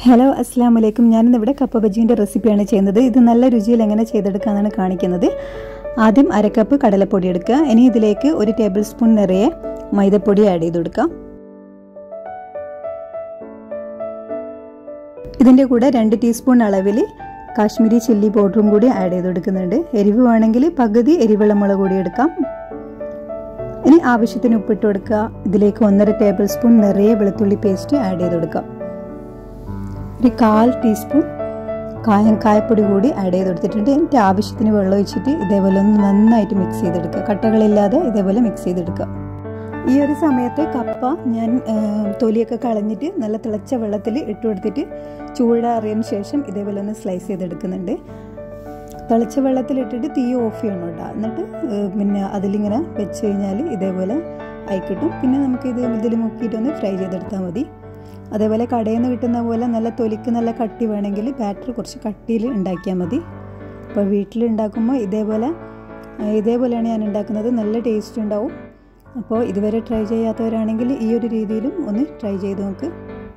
hello അസ്സാം വലൈക്കും ഞാനിന്നിവിടെ കപ്പ ബജീൻ്റെ റെസിപ്പിയാണ് ചെയ്യുന്നത് ഇത് നല്ല രുചിയിൽ എങ്ങനെ ചെയ്തെടുക്കാമെന്നാണ് കാണിക്കുന്നത് ആദ്യം അരക്കപ്പ് കടലപ്പൊടി എടുക്കുക ഇനി ഇതിലേക്ക് ഒരു ടേബിൾ സ്പൂൺ നിറയെ മൈദപ്പൊടി ആഡ് ചെയ്ത് കൊടുക്കാം ഇതിൻ്റെ കൂടെ രണ്ട് ടീസ്പൂൺ അളവിൽ കാശ്മീരി ചില്ലി പൗഡറും കൂടി ആഡ് ചെയ്ത് കൊടുക്കുന്നുണ്ട് എരിവ് വേണമെങ്കിൽ പകുതി എരിവുള്ള മുളക് കൂടി എടുക്കാം ഇനി ആവശ്യത്തിന് ഉപ്പിട്ട് കൊടുക്കുക ഇതിലേക്ക് ഒന്നര ടേബിൾ സ്പൂൺ നിറയെ വെളുത്തുള്ളി പേസ്റ്റ് ആഡ് ചെയ്ത് കൊടുക്കാം ഒരു കാൽ ടീസ്പൂൺ കായം കായപ്പൊടി കൂടി ആഡ് ചെയ്ത് കൊടുത്തിട്ടുണ്ട് എന്നിട്ട് ആവശ്യത്തിന് വെള്ളം ഒഴിച്ചിട്ട് ഇതേപോലെ ഒന്ന് നന്നായിട്ട് മിക്സ് ചെയ്തെടുക്കുക കട്ടകളില്ലാതെ ഇതേപോലെ മിക്സ് ചെയ്തെടുക്കുക ഈ ഒരു സമയത്ത് കപ്പ ഞാൻ തൊലിയൊക്കെ കളഞ്ഞിട്ട് നല്ല തിളച്ച വെള്ളത്തിൽ ഇട്ട് കൊടുത്തിട്ട് ചൂടാറിയതിന് ശേഷം ഇതേപോലെ ഒന്ന് സ്ലൈസ് ചെയ്തെടുക്കുന്നുണ്ട് തിളച്ച വെള്ളത്തിലിട്ടിട്ട് തീ ഓഫ് ചെയ്യണം കേട്ടോ എന്നിട്ട് പിന്നെ അതിലിങ്ങനെ വെച്ച് കഴിഞ്ഞാൽ ഇതേപോലെ ആയിക്കിട്ടും പിന്നെ നമുക്ക് ഇത് ഇതിൽ മുക്കിയിട്ടൊന്ന് ഫ്രൈ ചെയ്തെടുത്താൽ മതി അതേപോലെ കടയിൽ നിന്ന് കിട്ടുന്ന പോലെ നല്ല തൊലിക്ക് നല്ല കട്ടി വേണമെങ്കിൽ ബാറ്റർ കുറച്ച് കട്ടിയിൽ ഉണ്ടാക്കിയാൽ മതി അപ്പോൾ വീട്ടിൽ ഉണ്ടാക്കുമ്പോൾ ഇതേപോലെ ഇതേപോലെയാണ് ഞാൻ ഉണ്ടാക്കുന്നത് നല്ല ടേസ്റ്റ് ഉണ്ടാവും അപ്പോൾ ഇതുവരെ ട്രൈ ചെയ്യാത്തവരാണെങ്കിൽ ഈ ഒരു രീതിയിലും ഒന്ന് ട്രൈ ചെയ്ത് നോക്ക്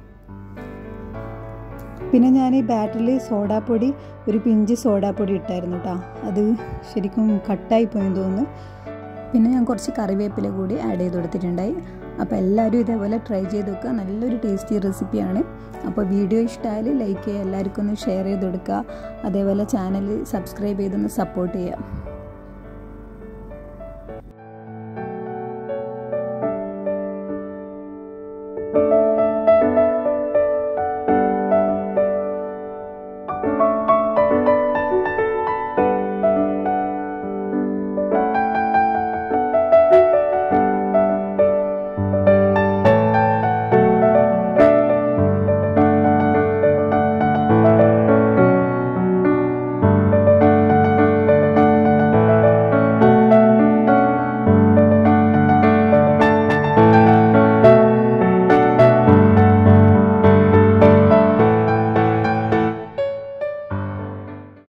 പിന്നെ ഞാൻ ഈ ബാറ്ററിൽ സോഡാപ്പൊടി ഒരു പിഞ്ച് സോഡാപ്പൊടി ഇട്ടായിരുന്നു കേട്ടോ അത് ശരിക്കും കട്ടായി പോയെന്ന് തോന്നുന്നു പിന്നെ ഞാൻ കുറച്ച് കറിവേപ്പില കൂടി ആഡ് ചെയ്ത് കൊടുത്തിട്ടുണ്ടായി അപ്പോൾ എല്ലാവരും ഇതേപോലെ ട്രൈ ചെയ്ത് നോക്കുക നല്ലൊരു ടേസ്റ്റി റെസിപ്പിയാണ് അപ്പോൾ വീഡിയോ ഇഷ്ടമായാൽ ലൈക്ക് ചെയ്യുക എല്ലാവർക്കും ഒന്ന് ഷെയർ ചെയ്ത് കൊടുക്കുക അതേപോലെ ചാനൽ സബ്സ്ക്രൈബ് ചെയ്തൊന്ന് സപ്പോർട്ട് ചെയ്യുക